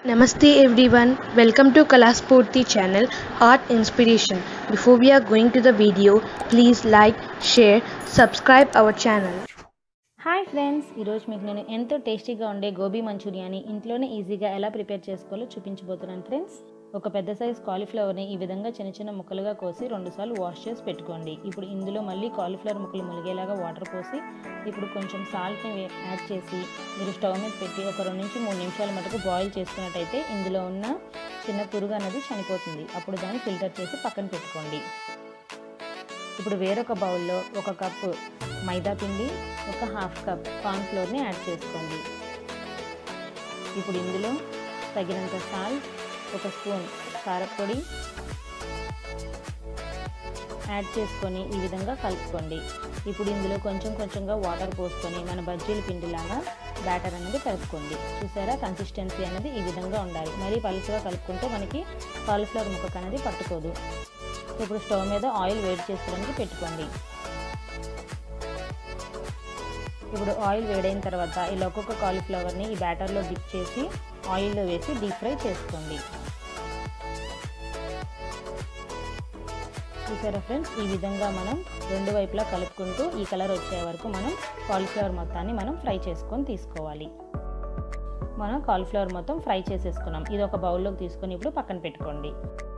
Namaste everyone, welcome to Kalaspurti channel Art Inspiration. Before we are going to the video, please like, share, subscribe our channel. Hi friends ఈరోజు మీకు నేను ఎంతో టేస్టీగా ఉండే గోబీ మంచూరియాని ఇంట్లోనే ఈజీగా ఎలా ప్రిపేర్ చేసుకోవాలో చూపించబోతున్నాను ఫ్రెండ్స్ ఒక పెద్ద సైజ్ కాలీఫ్లవర్ని ఈ విధంగా చిన్న చిన్న ముక్కలుగా కోసి రెండుసార్లు వాష్ చేసి పెట్టుకోండి ఇప్పుడు ఇందులో మళ్ళీ కాలీఫ్లవర్ ముక్కలు ములిగేలాగా వాటర్ పోసి ఇప్పుడు కొంచెం సాల్ట్ని యాడ్ చేసి మీరు స్టవ్ మీద పెట్టి ఒక రెండు నుంచి మూడు నిమిషాల మటుకు బాయిల్ చేసుకున్నట్టయితే ఇందులో ఉన్న చిన్న పురుగు అనేది చనిపోతుంది అప్పుడు దాన్ని ఫిల్టర్ చేసి పక్కన పెట్టుకోండి ఇప్పుడు వేరొక బౌల్లో ఒక కప్పు మైదా పిండి ఒక హాఫ్ కప్ కార్న్ఫ్లోర్ని యాడ్ చేసుకోండి ఇప్పుడు ఇందులో తగినంత సాల్ట్ ఒక స్పూన్ కారపొడి యాడ్ చేసుకొని ఈ విధంగా కలుపుకోండి ఇప్పుడు ఇందులో కొంచెం కొంచెంగా వాటర్ పోసుకొని మన బజ్జీల పిండిలాగా బ్యాటర్ అనేది కలుపుకోండి చూసారా కన్సిస్టెన్సీ అనేది ఈ విధంగా ఉండాలి మరీ పలుసుగా కలుపుకుంటే మనకి కాలీఫ్లవర్ ముక్కకు అనేది పట్టుకోదు ఇప్పుడు స్టవ్ మీద ఆయిల్ వేడి చేసుకోవడానికి పెట్టుకోండి ఇప్పుడు ఆయిల్ వేడైన తర్వాత ఇలా ఒక్కొక్క కాలీఫ్లవర్ని ఈ బ్యాటర్లో డిప్ చేసి ఆయిల్లో వేసి డీప్ ఫ్రై చేసుకోండి చూసారా ఫ్రెండ్స్ ఈ విధంగా మనం రెండు వైపులా కలుపుకుంటూ ఈ కలర్ వచ్చే వరకు మనం కాలీఫ్లవర్ మొత్తాన్ని మనం ఫ్రై చేసుకొని తీసుకోవాలి మనం కాలీఫ్లవర్ మొత్తం ఫ్రై చేసేసుకున్నాం ఇది ఒక బౌల్లోకి తీసుకొని ఇప్పుడు పక్కన పెట్టుకోండి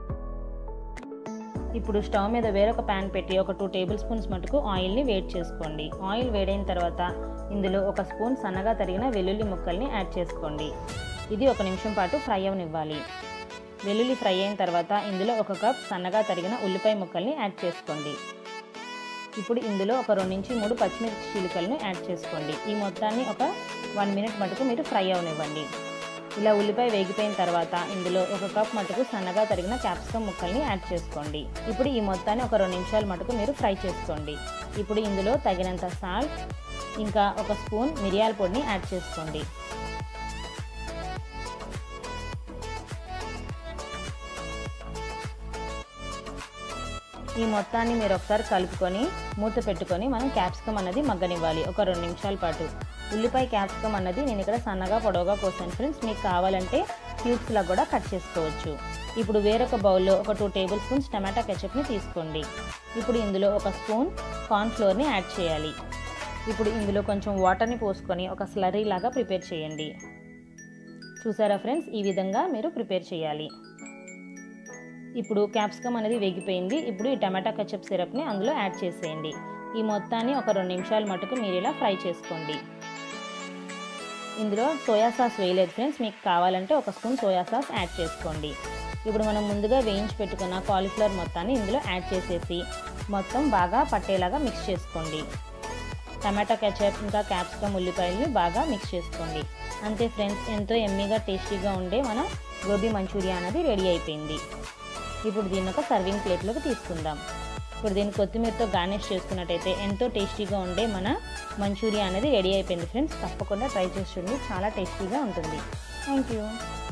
ఇప్పుడు స్టవ్ మీద వేరొక ప్యాన్ పెట్టి ఒక టూ టేబుల్ స్పూన్స్ మటుకు ఆయిల్ని వేడి చేసుకోండి ఆయిల్ వేడైన తర్వాత ఇందులో ఒక స్పూన్ సన్నగా తరిగిన వెల్లుల్లి ముక్కల్ని యాడ్ చేసుకోండి ఇది ఒక నిమిషం పాటు ఫ్రై అవనివ్వాలి వెల్లుల్లి ఫ్రై అయిన తర్వాత ఇందులో ఒక కప్ సన్నగా తరిగిన ఉల్లిపాయ ముక్కల్ని యాడ్ చేసుకోండి ఇప్పుడు ఇందులో ఒక రెండు నుంచి మూడు పచ్చిమిర్చి చీలికలను యాడ్ చేసుకోండి ఈ మొత్తాన్ని ఒక వన్ మినిట్ మటుకు మీరు ఫ్రై అవనివ్వండి ఇలా ఉల్లిపాయ వేగిపోయిన తర్వాత ఇందులో ఒక కప్ మటుకు సన్నగా తరిగిన క్యాప్సికమ్ ముక్కల్ని యాడ్ చేసుకోండి ఇప్పుడు ఈ మొత్తాన్ని ఒక రెండు నిమిషాల మటుకు మీరు ఫ్రై చేసుకోండి ఇప్పుడు ఇందులో తగినంత సాల్ట్ ఇంకా ఒక స్పూన్ మిరియాల పొడిని యాడ్ చేసుకోండి ఈ మొత్తాన్ని మీరు ఒకసారి కలుపుకొని మూత పెట్టుకొని మనం క్యాప్సికమ్ అన్నది మగ్గనివ్వాలి ఒక రెండు నిమిషాల పాటు ఉల్లిపాయ క్యాప్సికమ్ అన్నది నేను ఇక్కడ సన్నగా పొడవుగా కోసాను ఫ్రెండ్స్ మీకు కావాలంటే క్యూబ్స్లా కూడా కట్ చేసుకోవచ్చు ఇప్పుడు వేరొక బౌల్లో ఒక టూ టేబుల్ స్పూన్స్ టమాటా కెచప్ని తీసుకోండి ఇప్పుడు ఇందులో ఒక స్పూన్ కార్న్ఫ్లోర్ని యాడ్ చేయాలి ఇప్పుడు ఇందులో కొంచెం వాటర్ని పోసుకొని ఒక స్లరీ లాగా ప్రిపేర్ చేయండి చూసారా ఫ్రెండ్స్ ఈ విధంగా మీరు ప్రిపేర్ చేయాలి ఇప్పుడు క్యాప్సికమ్ అనేది వేగిపోయింది ఇప్పుడు ఈ టమాటా కచప్ సిరప్ని అందులో యాడ్ చేసేయండి ఈ మొత్తాన్ని ఒక రెండు నిమిషాల మటుకు మీరు ఇలా ఫ్రై చేసుకోండి ఇందులో సోయా సాస్ వేయలేదు ఫ్రెండ్స్ మీకు కావాలంటే ఒక స్పూన్ సోయా సాస్ యాడ్ చేసుకోండి ఇప్పుడు మనం ముందుగా వేయించి పెట్టుకున్న కాలీఫ్లవర్ మొత్తాన్ని ఇందులో యాడ్ చేసేసి మొత్తం బాగా పట్టేలాగా మిక్స్ చేసుకోండి టమాటా కెచప్ ఇంకా క్యాప్సికమ్ ఉల్లిపాయలని బాగా మిక్స్ చేసుకోండి అంతే ఫ్రెండ్స్ ఎంతో ఎమ్మీగా టేస్టీగా ఉండే మన గోబీ మంచూరియా అనేది రెడీ అయిపోయింది ఇప్పుడు దీన్ని ఒక సర్వింగ్ ప్లేట్లోకి తీసుకుందాం ఇప్పుడు దీన్ని కొత్తిమీరతో గార్నిష్ చేసుకున్నట్టయితే ఎంతో టేస్టీగా ఉండే మన మంచూరియా అనేది రెడీ అయిపోయింది ఫ్రెండ్స్ తప్పకుండా ట్రై చేసి చూడండి చాలా టేస్టీగా ఉంటుంది థ్యాంక్ యూ